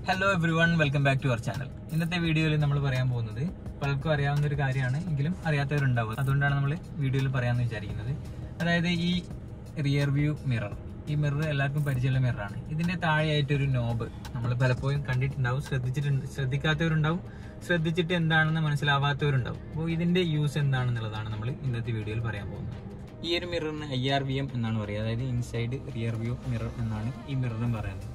hello everyone welcome back to our channel ഇന്നത്തെ വീഡിയോയിൽ നമ്മൾ പറയാൻ പോകുന്നത് പലർക്കും അറിയാവുന്ന ഒരു കാര്യമാണ് എങ്കിലും അറിയാത്തവരുണ്ടാവും അതുകൊണ്ടാണ് നമ്മൾ വീഡിയോയിൽ പറയാമെന്ന് വിചാരിക്കുന്നത് അതായത് ഈ റിയർ വ്യൂ മിറർ ഈ മിറർ എല്ലാവർക്കും പരിചയമുള്ള മിററാണ് ഇതിന്റെ താഴെയായിട്ട് ഒരു നോബ് നമ്മൾ പലപ്പോഴും കണ്ടിട്ടുണ്ടാവും ശ്രദ്ധിച്ചിട്ടുണ്ട് ശ്രദ്ധിക്കാത്തവരുണ്ടാവും ശ്രദ്ധിച്ചിട്ട് എന്താണെന്ന് മനസ്സിലാവാത്തവരുണ്ടാവും അപ്പോൾ ഇതിന്റെ യൂസ് എന്താണെന്നുള്ളതാണ് നമ്മൾ ഇന്നത്തെ വീഡിയോയിൽ പറയാൻ പോകുന്നത് ഈ ഒരു മിററിന് ഐ ആർ വി എം എന്നാണ് പറയുക അതായത് ഇൻസൈഡ് റിയർ വ്യൂ മിറർ എന്നാണ് ഈ മിററിനും പറയുന്നത്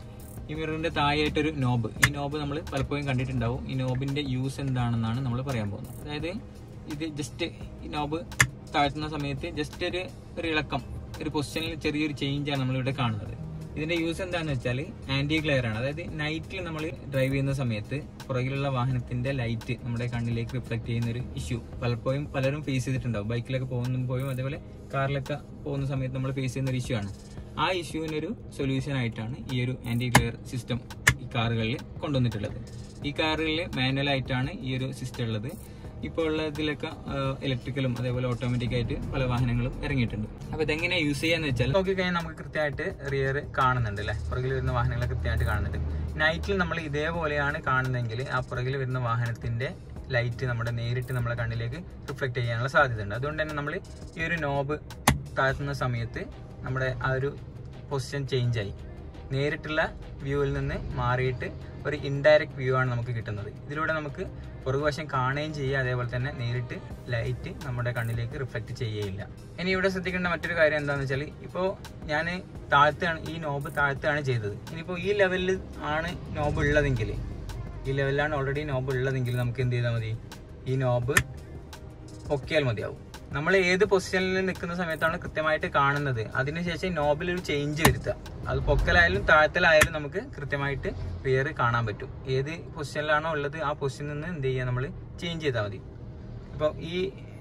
ഈ മിററിന്റെ താഴെയായിട്ടൊരു നോബ് ഈ നോബ് നമ്മൾ പലപ്പോഴും കണ്ടിട്ടുണ്ടാവും ഈ നോബിന്റെ യൂസ് എന്താണെന്നാണ് നമ്മൾ പറയാൻ പോകുന്നത് അതായത് ഇത് ജസ്റ്റ് ഈ നോബ് താഴ്ത്തുന്ന സമയത്ത് ജസ്റ്റ് ഒരു ഒരു ഇളക്കം ഒരു പൊസിഷനിൽ ചെറിയൊരു ചേഞ്ച് ആണ് നമ്മളിവിടെ കാണുന്നത് ഇതിന്റെ യൂസ് എന്താണെന്ന് വെച്ചാൽ ആന്റി ഗ്ലെയർ ആണ് അതായത് നൈറ്റിൽ നമ്മൾ ഡ്രൈവ് ചെയ്യുന്ന സമയത്ത് പുറകിലുള്ള വാഹനത്തിന്റെ ലൈറ്റ് നമ്മുടെ കണ്ണിലേക്ക് റിഫ്ലക്ട് ചെയ്യുന്ന ഒരു ഇഷ്യൂ പലപ്പോഴും പലരും ഫേസ് ചെയ്തിട്ടുണ്ടാവും ബൈക്കിലൊക്കെ പോകുമ്പോഴും അതേപോലെ കാറിലൊക്കെ പോകുന്ന സമയത്ത് നമ്മൾ ഫേസ് ചെയ്യുന്ന ഒരു ഇഷ്യൂ ആണ് ആ ഇഷ്യൂവിനൊരു സൊല്യൂഷൻ ആയിട്ടാണ് ഈ ഒരു ആന്റി ഗ്ലെയർ സിസ്റ്റം ഈ കാറുകളിൽ കൊണ്ടുവന്നിട്ടുള്ളത് ഈ കാറുകളിൽ മാനുവൽ ആയിട്ടാണ് ഈ ഒരു സിസ്റ്റം ഉള്ളത് ഇപ്പോൾ ഉള്ളതിലൊക്കെ ഇലക്ട്രിക്കലും അതേപോലെ ഓട്ടോമാറ്റിക് ആയിട്ട് പല വാഹനങ്ങളും ഇറങ്ങിയിട്ടുണ്ട് അപ്പൊ ഇതെങ്ങനെ യൂസ് ചെയ്യാന്ന് വെച്ചാൽ നോക്കി കഴിഞ്ഞാൽ നമുക്ക് കൃത്യമായിട്ട് റിയർ കാണുന്നുണ്ട് അല്ലെ പുറകിൽ വരുന്ന വാഹനങ്ങൾ കൃത്യമായിട്ട് കാണുന്നുണ്ട് നൈറ്റിൽ നമ്മൾ ഇതേപോലെയാണ് കാണുന്നതെങ്കിൽ ആ പുറകിൽ വരുന്ന വാഹനത്തിന്റെ ലൈറ്റ് നമ്മുടെ നേരിട്ട് നമ്മളെ കണ്ണിലേക്ക് റിഫ്ലക്ട് ചെയ്യാനുള്ള സാധ്യതയുണ്ട് അതുകൊണ്ട് തന്നെ നമ്മൾ ഈ ഒരു നോബ് താഴ്ത്തുന്ന സമയത്ത് നമ്മുടെ ആ ഒരു പൊസിഷൻ ചേഞ്ച് ആയി നേരിട്ടുള്ള വ്യൂവിൽ നിന്ന് മാറിയിട്ട് ഒരു ഇൻഡയറക്റ്റ് വ്യൂ ആണ് നമുക്ക് കിട്ടുന്നത് ഇതിലൂടെ നമുക്ക് പുറകുവശം കാണുകയും ചെയ്യുക അതേപോലെ തന്നെ നേരിട്ട് ലൈറ്റ് നമ്മുടെ കണ്ണിലേക്ക് റിഫ്ലക്റ്റ് ചെയ്യുകയില്ല ഇനി ഇവിടെ ശ്രദ്ധിക്കേണ്ട മറ്റൊരു കാര്യം എന്താണെന്ന് വെച്ചാൽ ഇപ്പോൾ ഞാൻ താഴ്ത്താണ് ഈ നോബ് താഴ്ത്താണ് ചെയ്തത് ഇനിയിപ്പോൾ ഈ ലെവലിൽ ആണ് നോബ് ഉള്ളതെങ്കിൽ ഈ ലെവലിലാണ് ഓൾറെഡി നോബ് ഉള്ളതെങ്കിൽ നമുക്ക് എന്ത് ചെയ്താൽ മതി ഈ നോബ് പൊക്കിയാൽ മതിയാവും നമ്മൾ ഏത് പൊസിഷനിൽ നിൽക്കുന്ന സമയത്താണ് കൃത്യമായിട്ട് കാണുന്നത് അതിനുശേഷം നോബിൽ ഒരു ചേഞ്ച് വരുത്തുക അത് പൊക്കലായാലും താഴ്ത്തലായാലും നമുക്ക് കൃത്യമായിട്ട് റിയർ കാണാൻ പറ്റും ഏത് പൊസിഷനിലാണോ ഉള്ളത് ആ പൊസിഷനിൽ നിന്ന് എന്ത് ചെയ്യുക നമ്മൾ ചേഞ്ച് ചെയ്താൽ മതി ഇപ്പോൾ ഈ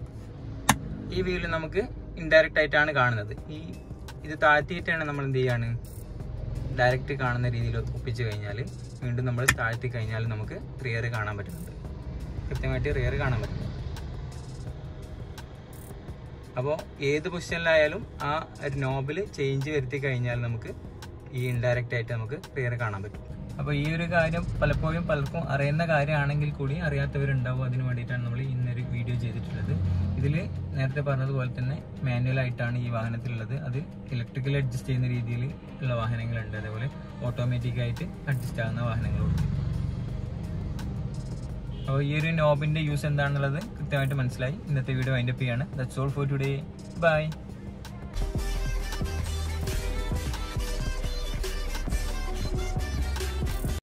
ഈ വ്യൂവിൽ നമുക്ക് ഇൻഡയറക്റ്റ് ആയിട്ടാണ് കാണുന്നത് ഈ ഇത് താഴ്ത്തിയിട്ടാണ് നമ്മൾ എന്ത് ചെയ്യാണ് ഡയറക്റ്റ് കാണുന്ന രീതിയിൽ ഒപ്പിച്ച് കഴിഞ്ഞാൽ വീണ്ടും നമ്മൾ താഴ്ത്തി കഴിഞ്ഞാൽ നമുക്ക് റിയർ കാണാൻ പറ്റുന്നുണ്ട് കൃത്യമായിട്ട് റിയർ കാണാൻ പറ്റുന്നുണ്ട് അപ്പോൾ ഏത് പൊസിഷനിലായാലും ആ ഒരു നോബിൽ ചേഞ്ച് വരുത്തി കഴിഞ്ഞാൽ നമുക്ക് ഈ ഇൻഡയറക്റ്റ് ആയിട്ട് നമുക്ക് റിയർ കാണാൻ പറ്റും അപ്പോൾ ഈ ഒരു കാര്യം പലപ്പോഴും പലർക്കും അറിയുന്ന കാര്യമാണെങ്കിൽ കൂടി അറിയാത്തവരുണ്ടാവും അതിന് വേണ്ടിയിട്ടാണ് നമ്മൾ ഇന്നൊരു വീഡിയോ ചെയ്തിട്ടുള്ളത് ഇതിൽ നേരത്തെ പറഞ്ഞതുപോലെ തന്നെ മാനുവൽ ആയിട്ടാണ് ഈ വാഹനത്തിലുള്ളത് അത് ഇലക്ട്രിക്കൽ അഡ്ജസ്റ്റ് ചെയ്യുന്ന രീതിയിൽ ഉള്ള വാഹനങ്ങളുണ്ട് അതേപോലെ ഓട്ടോമാറ്റിക് ആയിട്ട് അഡ്ജസ്റ്റ് ആകുന്ന വാഹനങ്ങളുണ്ട് അപ്പോൾ ഈ ഒരു നോബിന്റെ യൂസ് എന്താണെന്നുള്ളത് കൃത്യമായിട്ട് മനസ്സിലായി ഇന്നത്തെ വീഡിയോ വൈൻഡപ്പ് ചെയ്യാണ് that's all for today by